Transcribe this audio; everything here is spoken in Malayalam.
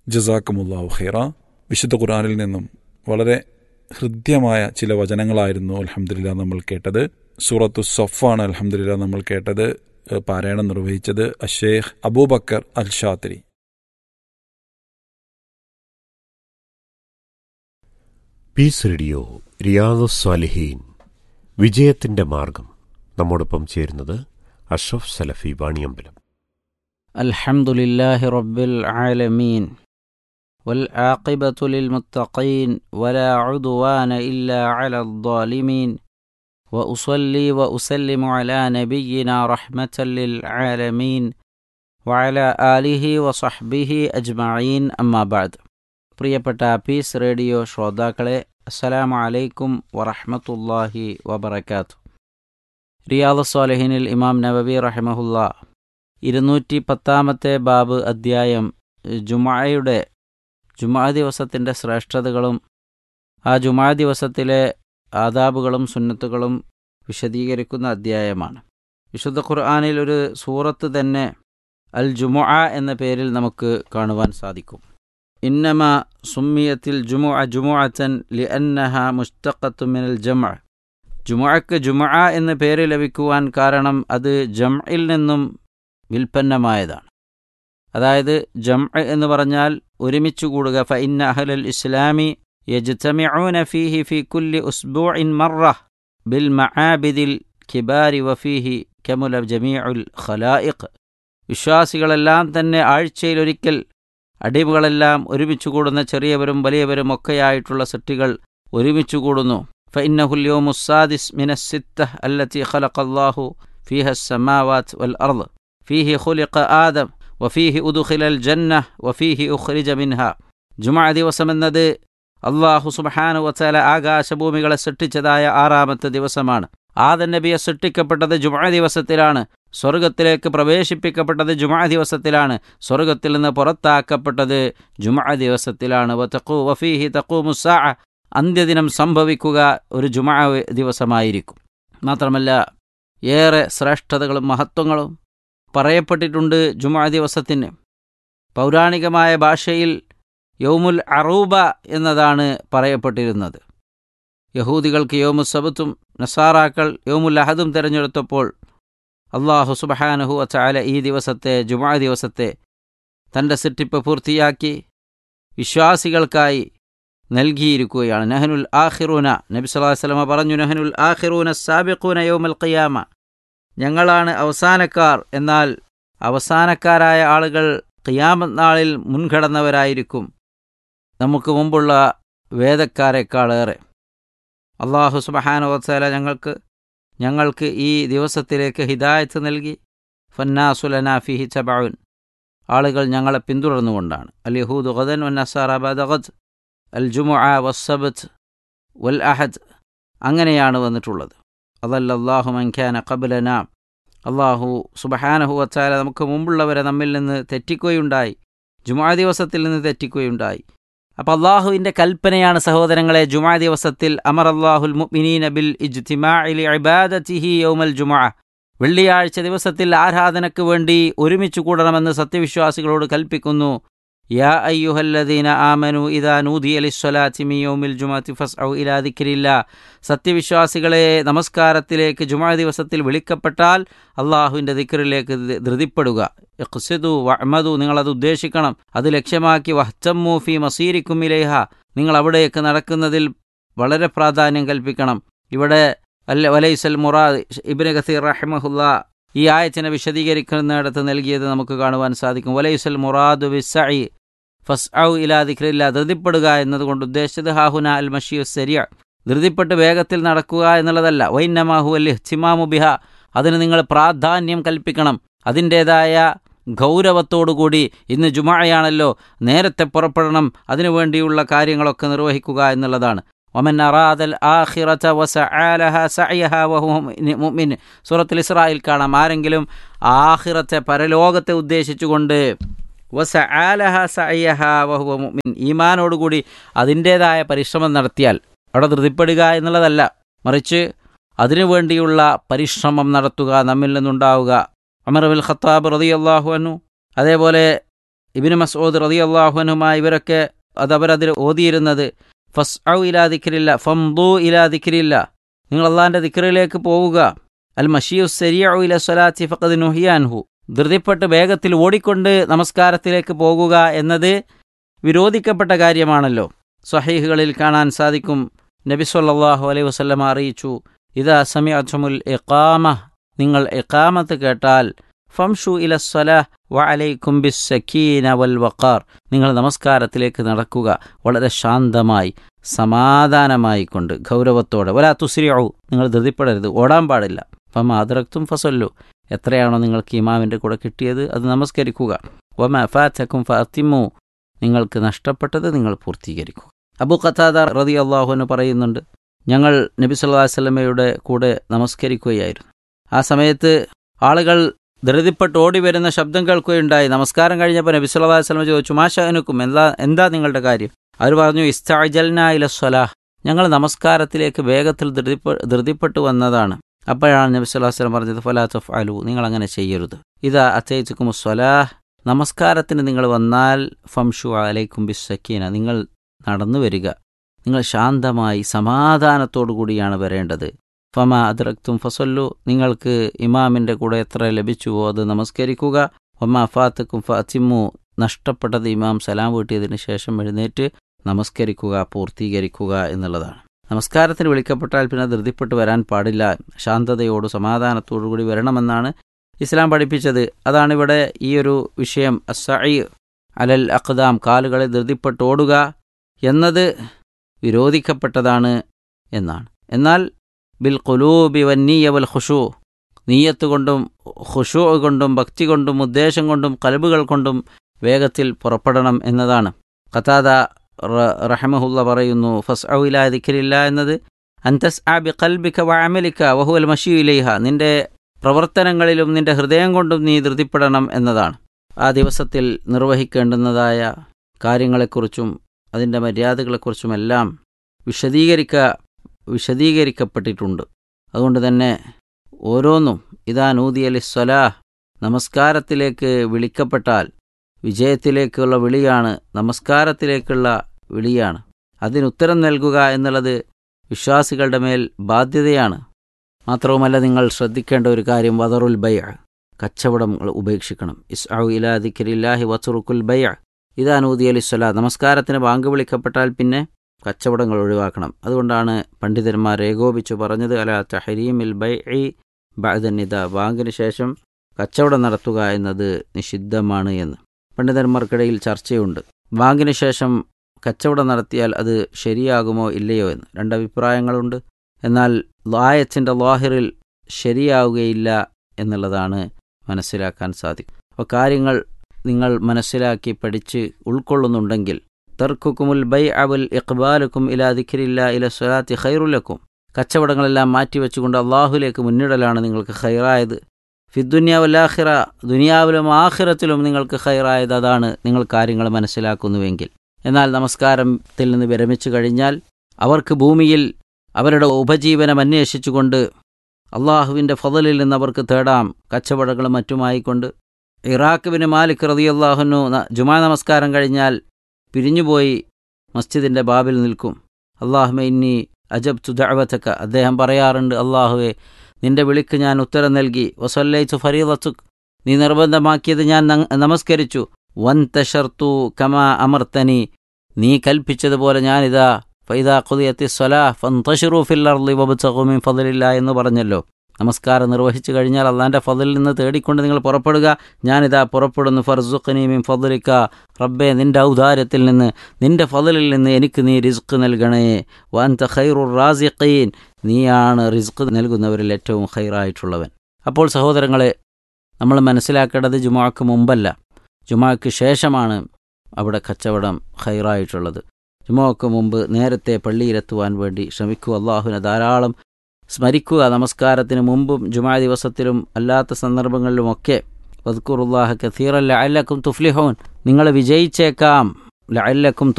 ജസാക്കുമുല്ലാഹു ഖൈറ വിശുദ്ധ ഖുറാനിൽ നിന്നും വളരെ ഹൃദ്യമായ ചില വചനങ്ങളായിരുന്നു അലഹമില്ല നമ്മൾ കേട്ടത് സൂറത്തു സൊഫാണ് അലഹമില്ല നമ്മൾ കേട്ടത് ഏഹ് പാരായണം നിർവഹിച്ചത് അഷേഖ് Abu Bakr Al Shatri peace radio റിയാദു സ്വാലിഹീൻ വിജയത്തിന്റെ മാർഗം നമ്മോടൊപ്പം ചേരുന്നത് അഷ്റഫ് സലഫി വാണിയമ്പലം الحمد لله رب العالمين والعاقبة للمتقين ولا عدوان إلا على الظالمين وأصلي وأسلم على نبينا رحمة للعالمين وعلى آله وصحبه أجمعين أما بعد പ്രിയപ്പെട്ട പീസ് റേഡിയോ ശ്രോതാക്കളെ അസ്സലാമു അലൈക്കും വറഹ്മത്തുള്ളാഹി വബറകാത്തു റിയാദ് സ്വാലഹിനിൽ ഇമാം നബവി റഹിമഹുല്ല ഇരുന്നൂറ്റി പത്താമത്തെ ബാബ് അദ്ധ്യായം ജുമായയുടെ ജുമാ ദിവസത്തിൻ്റെ ശ്രേഷ്ഠതകളും ആ ജുമാ ദിവസത്തിലെ ആദാബുകളും സുന്നത്തുകളും വിശദീകരിക്കുന്ന അദ്ധ്യായമാണ് വിശുദ്ധ ഖുർആാനിൽ ഒരു സൂറത്ത് തന്നെ അൽ ജുമുഅ എന്ന പേരിൽ നമുക്ക് കാണുവാൻ സാധിക്കും ഇന്നമ സുമ്മിയത്തിൽ ജുമുഅ ജുമുഅത്തൻ ലി അന്നഹ മുസ്തഖത്തു മിനൽ ജമ ജുമുഅക്ക് ജുമുഅ എന്ന പേര് ലഭിക്കുവാൻ കാരണം അത് ജംഇൽ നിന്നും വിൽപ്പന്നമായതാണ് അതായത് ജം എന്ന് പറഞ്ഞാൽ ഒരുമിച്ച് കൂടുക ഫ ഇന്ന അഹലൽ ഇസ്ലാമി യജ്തമിഊന ഫീഹി ഫി കുല്ലി ഉസ്ബൂഇൻ മറ ബിൽ മആബിദിൽ കിബാരി വഫീഹി കമുല ജമീഉൽ ഖലായിഖ് വിശ്വാസികളെല്ലാം തന്നെ ആഴ്ചയിലൊരിക്കൽ അടിമകളെല്ലാം ഒരുമിച്ച് കൂടുന്ന ചെറിയവരും വലിയവരും ഒക്കെയായിട്ടുള്ള സൃഷ്ടികൾ ഒരുമിച്ച് കൂടുന്നു فإنه اليوم السادس من الستة التي خلق الله فيها السماوات والأرض فيه خلق آدم وفيه أدخل الجنة وفيه أخرج منها ജുമാ ദിവസം എന്നത് അള്ളാഹു സുബഹാനു വച്ചാല ആകാശഭൂമികളെ സൃഷ്ടിച്ചതായ ആറാമത്തെ ദിവസമാണ് ആദൻ നബിയെ സൃഷ്ടിക്കപ്പെട്ടത് ജുമാ ദിവസത്തിലാണ് സ്വർഗത്തിലേക്ക് പ്രവേശിപ്പിക്കപ്പെട്ടത് ജുമാ ദിവസത്തിലാണ് സ്വർഗത്തിൽ നിന്ന് പുറത്താക്കപ്പെട്ടത് ജുമാ ദിവസത്തിലാണ് വതഖൂ വഫീഹി തഖൂ മുസാ അന്ത്യദിനം സംഭവിക്കുക ഒരു ജുമാ ദിവസമായിരിക്കും മാത്രമല്ല ഏറെ ശ്രേഷ്ഠതകളും മഹത്വങ്ങളും പറയപ്പെട്ടിട്ടുണ്ട് ജുമാ ദിവസത്തിന് പൗരാണികമായ ഭാഷയിൽ യൗമുൽ അറൂബ എന്നതാണ് പറയപ്പെട്ടിരുന്നത് യഹൂദികൾക്ക് യോമു സബത്തും നസാറാക്കൾ യോമുൽ അഹദും തിരഞ്ഞെടുത്തപ്പോൾ അള്ളാഹു സുബഹാനഹു അച്ചാല ഈ ദിവസത്തെ ജുമാ ദിവസത്തെ തൻ്റെ സിട്ടിപ്പ് പൂർത്തിയാക്കി വിശ്വാസികൾക്കായി നൽകിയിരിക്കുകയാണ് നഹനുൽ ആഹിറൂന നബി സ്വല്ലല്ലാഹു അലൈഹി വസല്ലമ പറഞ്ഞു നഹനുൽ ആഹിറൂന സാബിഖൂന യൗമൽ ഖിയാമ ഞങ്ങളാണ് അവസാനക്കാർ എന്നാൽ അവസാനക്കാരായ ആളുകൾ ഖിയാമത്ത് നാളിൽ മുൻകടന്നവരായിരിക്കും നമുക്ക് മുമ്പുള്ള വേദക്കാരെക്കാളേറെ അള്ളാഹു സുബഹാന വത്സല ഞങ്ങൾക്ക് ഞങ്ങൾക്ക് ഈ ദിവസത്തിലേക്ക് ഹിദായത്ത് നൽകി ഫന്നാസുലന ഫിഹി ചബഉൻ ആളുകൾ ഞങ്ങളെ പിന്തുടർന്നുകൊണ്ടാണ് അൽ യഹൂദ് ഗദൻ വൻ നസാറ ബദഗദ് അൽ ജുമുഅ വസ്സബത്ത് വൽ അഹദ് അങ്ങനെയാണ് വന്നിട്ടുള്ളത് അതല്ലാഹു മൻഖാന കബലന അള്ളാഹു സുബഹാനഹു വച്ചാല നമുക്ക് മുമ്പുള്ളവരെ നമ്മിൽ നിന്ന് തെറ്റിക്കുകയുണ്ടായി ജുമാ ദിവസത്തിൽ നിന്ന് തെറ്റിക്കുകയുണ്ടായി അപ്പോൾ അള്ളാഹുവിൻ്റെ കൽപ്പനയാണ് സഹോദരങ്ങളെ ജുമാ ദിവസത്തിൽ അമർ അള്ളാഹുൽ മുഅ്മിനീന ബിൽ ഇജ്തിമാഇലി ഇബാദത്തിഹി യൗമൽ ജുമാ വെള്ളിയാഴ്ച ദിവസത്തിൽ ആരാധനയ്ക്ക് വേണ്ടി ഒരുമിച്ച് കൂടണമെന്ന് സത്യവിശ്വാസികളോട് കൽപ്പിക്കുന്നു യാ അയ്യുഹല്ലദീന ആമനു ഇദാ നൂദി അലിസ്വലാത്തി മിയോമിൽ ജുമാത്തി ഫസ് ഔ ഇലാ ദിക്രില്ല സത്യവിശ്വാസികളെ നമസ്കാരത്തിലേക്ക് ജുമാ ദിവസത്തിൽ വിളിക്കപ്പെട്ടാൽ അള്ളാഹുവിൻ്റെ ദിക്റിലേക്ക് ധൃതിപ്പെടുക യഖ്സിദു വഅമദു നിങ്ങളത് ഉദ്ദേശിക്കണം അത് ലക്ഷ്യമാക്കി വഹ്തമ്മു ഫി മസീരിക്കും ഇലേഹ നിങ്ങൾ അവിടേക്ക് നടക്കുന്നതിൽ വളരെ പ്രാധാന്യം കൽപ്പിക്കണം ഇവിടെ അല്ല വലൈസൽ മുറാദ് ഇബ്നു കസീർ റഹിമഹുല്ല ഈ ആയത്തിനെ വിശദീകരിക്കുന്നിടത്ത് നൽകിയത് നമുക്ക് കാണുവാൻ സാധിക്കും വലൈസൽ മുറാദു വിസഇ ഫസ് ഔ ഇലാ ദിക്രില്ല ധൃതിപ്പെടുക എന്നതുകൊണ്ട് ഉദ്ദേശിച്ചത് ഹാഹുന അൽ മഷിയു സരിയ ധൃതിപ്പെട്ട് വേഗത്തിൽ നടക്കുക എന്നുള്ളതല്ല വൈന്നമാഹു അൽ ഇഹ്തിമാമു ബിഹ അതിന് നിങ്ങൾ പ്രാധാന്യം കൽപ്പിക്കണം അതിൻ്റേതായ ഗൗരവത്തോടുകൂടി ഇന്ന് ജുമായാണല്ലോ നേരത്തെ പുറപ്പെടണം അതിനുവേണ്ടിയുള്ള കാര്യങ്ങളൊക്കെ നിർവഹിക്കുക എന്നുള്ളതാണ് വമൻ അറാദൽ ആഖിറത വസആലഹ സഅയഹ വഹുവ മുഅ്മിൻ സൂറത്തുൽ ഇസ്രായിൽ കാണാം ആരെങ്കിലും ആഖിറത്തെ പരലോകത്തെ ഉദ്ദേശിച്ചുകൊണ്ട് വസആലഹ സഅയഹ വഹുവ മുഅ്മിൻ ഈമാനോടുകൂടി അതിൻ്റേതായ പരിശ്രമം നടത്തിയാൽ അവിടെ ധൃതിപ്പെടുക എന്നുള്ളതല്ല മറിച്ച് അതിനുവേണ്ടിയുള്ള പരിശ്രമം നടത്തുക നമ്മിൽ നിന്നുണ്ടാവുക അമർ ബിൽ ഖത്താബ് റളിയല്ലാഹു അൻഹു അതേപോലെ ഇബിന് മസൂദ് റതി അള്ളാഹുനുമായി ഇവരൊക്കെ അത് അവരതിൽ ഓതിയിരുന്നത് ഫസ് ഔ ഇലാ ദിക്രില്ല ഫംദു ഇലാ ദിക്രില്ല നിങ്ങൾ അള്ളാഹിൻ്റെ ദിക്റിലേക്ക് പോവുക അൽ മഷിയു സരിയു ഇല സ്വലാത്തി ഫഖദ് നുഹിയാൻഹു ധൃതിപ്പെട്ട് വേഗത്തിൽ ഓടിക്കൊണ്ട് നമസ്കാരത്തിലേക്ക് പോകുക എന്നത് വിരോധിക്കപ്പെട്ട കാര്യമാണല്ലോ സ്വഹീഹുകളിൽ കാണാൻ സാധിക്കും നബി സല്ലല്ലാഹു അലൈഹി വസല്ലമ അറിയിച്ചു ഇതാ സമിഅത്തുമുൽ ഇഖാമ നിങ്ങൾ ഇഖാമത്ത് കേട്ടാൽ ഫംഷു ഇല സ്വലാഹ് വ അലൈക്കും ബിസ് സക്കീന വൽ വഖാർ നിങ്ങൾ നമസ്കാരത്തിലേക്ക് നടക്കുക വളരെ ശാന്തമായി സമാധാനമായി കൊണ്ട് ഗൗരവത്തോടെ ഒരാ തുസ്രിയാവൂ നിങ്ങൾ ധൃതിപ്പെടരുത് ഓടാൻ പാടില്ല അപ്പം ആദറക്തും ഫസല്ലു എത്രയാണോ നിങ്ങൾക്ക് ഇമാമിൻ്റെ കൂടെ കിട്ടിയത് അത് നമസ്കരിക്കുക ഒമ ഫാറ്റക്കും ഫാത്തിമു നിങ്ങൾക്ക് നഷ്ടപ്പെട്ടത് നിങ്ങൾ പൂർത്തീകരിക്കുക അബു ഖത്താദ റതി അള്ളാഹുവിന് പറയുന്നുണ്ട് ഞങ്ങൾ നബി സല്ലല്ലാഹു അലൈഹി വസല്ലമയുടെ കൂടെ നമസ്കരിക്കുകയായിരുന്നു ആ സമയത്ത് ആളുകൾ ധൃതിപ്പെട്ട് ഓടി വരുന്ന ശബ്ദം കേൾക്കുകയുണ്ടായി നമസ്കാരം കഴിഞ്ഞപ്പോൾ നബി സല്ലല്ലാഹു അലൈഹി വസല്ലമ ചോദിച്ചു മാഷനുക്കും എന്താ എന്താ നിങ്ങളുടെ കാര്യം അവർ പറഞ്ഞു ഇസ്താജൽന ഇല സ്വലാഹ് ഞങ്ങൾ നമസ്കാരത്തിലേക്ക് വേഗത്തിൽ ധൃതിപ്പെ ധൃതിപ്പെട്ടു വന്നതാണ് അപ്പോഴാണ് നബി സല്ലല്ലാഹു അലൈഹി വസല്ലം പറഞ്ഞത് ഫലാ തഫ്അലു നിങ്ങൾ അങ്ങനെ ചെയ്യരുത് ഇതാ അത്തൈച്ചുക്കും സ്വലാഹ് നമസ്കാരത്തിന് നിങ്ങൾ വന്നാൽ ഫംഷു അലൈക്കും ബിസ്സക്കീന നിങ്ങൾ നടന്നു വരിക നിങ്ങൾ ശാന്തമായി സമാധാനത്തോടു കൂടിയാണ് വരേണ്ടത് ഫമ അദ്രക്തും ഫസല്ലു നിങ്ങൾക്ക് ഇമാമിൻ്റെ കൂടെ എത്ര ലഭിച്ചുവോ അത് നമസ്കരിക്കുക ഒമ ഫാത്തക്കും ഫാത്തിമു നഷ്ടപ്പെട്ടത് ഇമാം സലാം വീട്ടിയതിന് ശേഷം എഴുന്നേറ്റ് നമസ്കരിക്കുക പൂർത്തീകരിക്കുക എന്നുള്ളതാണ് നമസ്കാരത്തിന് വിളിക്കപ്പെട്ടാൽ പിന്നെ ധൃതിപ്പെട്ട് വരാൻ പാടില്ല ശാന്തതയോട് സമാധാനത്തോടു കൂടി വരണമെന്നാണ് ഇസ്ലാം പഠിപ്പിച്ചത് അതാണിവിടെ ഈ ഒരു വിഷയം അസൈ അലൽ അഖ്ദാം കാലുകളെ ധൃതിപ്പെട്ട് ഓടുക എന്നത് വിരോധിക്കപ്പെട്ടതാണ് എന്നാണ് എന്നാൽ ബിൽ കുലൂബി വന്നീയ വൽ ഖുഷു നീയത്ത് കൊണ്ടും ഖുഷു കൊണ്ടും ഭക്തി കൊണ്ടും ഉദ്ദേശം കൊണ്ടും കൽബുകൾ കൊണ്ടും വേഗത്തിൽ പുറപ്പെടണം എന്നതാണ് ഖതാദ റഹമഹുല്ല പറയുന്നു ഫസ് ഔല ദിഖരില്ല എന്നത് അന്തസ് ആ ബി കൽബിക വഅമലിക വഹുവൽ മഷിയു ഇലൈഹ നിന്റെ പ്രവർത്തനങ്ങളിലും നിന്റെ ഹൃദയം കൊണ്ടും നീ ധൃതിപ്പെടണം എന്നതാണ് ആ ദിവസത്തിൽ നിർവഹിക്കേണ്ടുന്നതായ കാര്യങ്ങളെക്കുറിച്ചും അതിൻ്റെ മര്യാദകളെക്കുറിച്ചുമെല്ലാം വിശദീകരിക്ക വിശദീകരിക്കപ്പെട്ടിട്ടുണ്ട് അതുകൊണ്ട് തന്നെ ഓരോന്നും ഇതാ നൂദിയലി സ്വലാഹ് നമസ്കാരത്തിലേക്ക് വിളിക്കപ്പെട്ടാൽ വിജയത്തിലേക്കുള്ള വിളിയാണ് നമസ്കാരത്തിലേക്കുള്ള വിളിയാണ് അതിനുത്തരം നൽകുക എന്നുള്ളത് വിശ്വാസികളുടെ മേൽ ബാധ്യതയാണ് മാത്രവുമല്ല നിങ്ങൾ ശ്രദ്ധിക്കേണ്ട ഒരു കാര്യം വദറുൽ ബൈ കച്ചവടം ഉപേക്ഷിക്കണം ഇസ്ആു ഇലാ ദിക്രില്ലാഹി വസുറുക്കുൽ ബൈ ഇതാ നൂദി അലി സ്വലാ നമസ്കാരത്തിന് ബാങ്ക് വിളിക്കപ്പെട്ടാൽ പിന്നെ കച്ചവടങ്ങൾ ഒഴിവാക്കണം അതുകൊണ്ടാണ് പണ്ഡിതന്മാർ ഏകോപിച്ചു പറഞ്ഞത് അല തഹരീമിൽ ബൈ ബഅദനിത ബാങ്കിന് ശേഷം കച്ചവടം നടത്തുക എന്നത് നിഷിദ്ധമാണ് എന്ന് പണ്ഡിതന്മാർക്കിടയിൽ ചർച്ചയുണ്ട് ബാങ്കിന് ശേഷം കച്ചവടം നടത്തിയാൽ അത് ശരിയാകുമോ ഇല്ലയോ എന്ന് രണ്ടഭിപ്രായങ്ങളുണ്ട് എന്നാൽ ലായത്തിൻ്റെ ലാഹിറിൽ ശരിയാവുകയില്ല എന്നുള്ളതാണ് മനസ്സിലാക്കാൻ സാധിക്കും അപ്പോൾ കാര്യങ്ങൾ നിങ്ങൾ മനസ്സിലാക്കി പഠിച്ച് ഉൾക്കൊള്ളുന്നുണ്ടെങ്കിൽ തർക്കുക്കുമുൽ ബൈ അവൽ ഇഖ്ബാലുക്കും ഇലാ ദിഖിരില്ല ഇല സ്വലാത്തി ഖൈറുലക്കും കച്ചവടങ്ങളെല്ലാം മാറ്റിവെച്ചുകൊണ്ട് അള്ളാഹുലേക്ക് മുന്നിടലാണ് നിങ്ങൾക്ക് ഖൈറായത് ഫിദ്ദുന്യാവല്ലാഹിറ ദുനിയാവിലും ആഹിറത്തിലും നിങ്ങൾക്ക് ഖൈറായത് അതാണ് നിങ്ങൾ കാര്യങ്ങൾ മനസ്സിലാക്കുന്നുവെങ്കിൽ എന്നാൽ നമസ്കാരത്തിൽ നിന്ന് വിരമിച്ചു കഴിഞ്ഞാൽ അവർക്ക് ഭൂമിയിൽ അവരുടെ ഉപജീവനം അന്വേഷിച്ചുകൊണ്ട് അള്ളാഹുവിൻ്റെ ഫതലിൽ നിന്ന് അവർക്ക് തേടാം കച്ചവടങ്ങളും മറ്റുമായിക്കൊണ്ട് ഇറാഖ് ബിൻ മാലിക് റതി അള്ളാഹുനു ജുമാ നമസ്കാരം കഴിഞ്ഞാൽ പിരിഞ്ഞുപോയി മസ്ജിദിൻ്റെ ബാബിൽ നിൽക്കും അള്ളാഹുമെ ഇന്നി അജബ് തുദഅവത്തക്ക അദ്ദേഹം പറയാറുണ്ട് അള്ളാഹുവെ നിന്റെ വിളിക്ക് ഞാൻ ഉത്തരം നൽകി വസല്ലൈച്ചു ഫരീദത്തുക് നീ നിർബന്ധമാക്കിയത് ഞാൻ നമസ്കരിച്ചു വൻ തഷർത്തു കമാ അമർത്തനി നീ കൽപ്പിച്ചതുപോലെ ഞാനിതാ ഫൈദാ ഖുദിയത്തി സ്വലാ ഫന്തഷിറു ഫിൽ അർളി വബ്തഗു മിൻ ഫضലില്ല എന്ന് പറഞ്ഞല്ലോ നമസ്കാരം നിർവഹിച്ചു കഴിഞ്ഞാൽ അള്ളാൻ്റെ ഫതിൽ നിന്ന് തേടിക്കൊണ്ട് നിങ്ങൾ പുറപ്പെടുക ഞാനിതാ പുറപ്പെടുന്നു ഫർസുഖനി മിൻ ഫضലിക്ക റബ്ബെ നിന്റെ ഔദാര്യത്തിൽ നിന്ന് നിന്റെ ഫതിലിൽ നിന്ന് എനിക്ക് നീ റിസ്ക് നൽകണേ വൻത ഖൈറുർ റാസിഖീൻ നീയാണ് റിസ്ക് നൽകുന്നവരിൽ ഏറ്റവും ഖൈറായിട്ടുള്ളവൻ അപ്പോൾ സഹോദരങ്ങളെ നമ്മൾ മനസ്സിലാക്കേണ്ടത് ജുമാക്ക് മുമ്പല്ല ജുമാക്ക് ശേഷമാണ് അവിടെ കച്ചവടം ഖൈറായിട്ടുള്ളത് ജുമാക്ക് മുമ്പ് നേരത്തെ പള്ളിയിലെത്തുവാൻ വേണ്ടി ശ്രമിക്കുക അള്ളാഹുവിനെ ധാരാളം സ്മരിക്കുക നമസ്കാരത്തിന് മുമ്പും ജുമാ ദിവസത്തിലും അല്ലാത്ത സന്ദർഭങ്ങളിലുമൊക്കെ വദ്ക്കുറുല്ലാഹ കഥീറല്ല അല്ലക്കും തുഫ്ലിഹോൻ നിങ്ങൾ വിജയിച്ചേക്കാം ലഅല്ലക്കും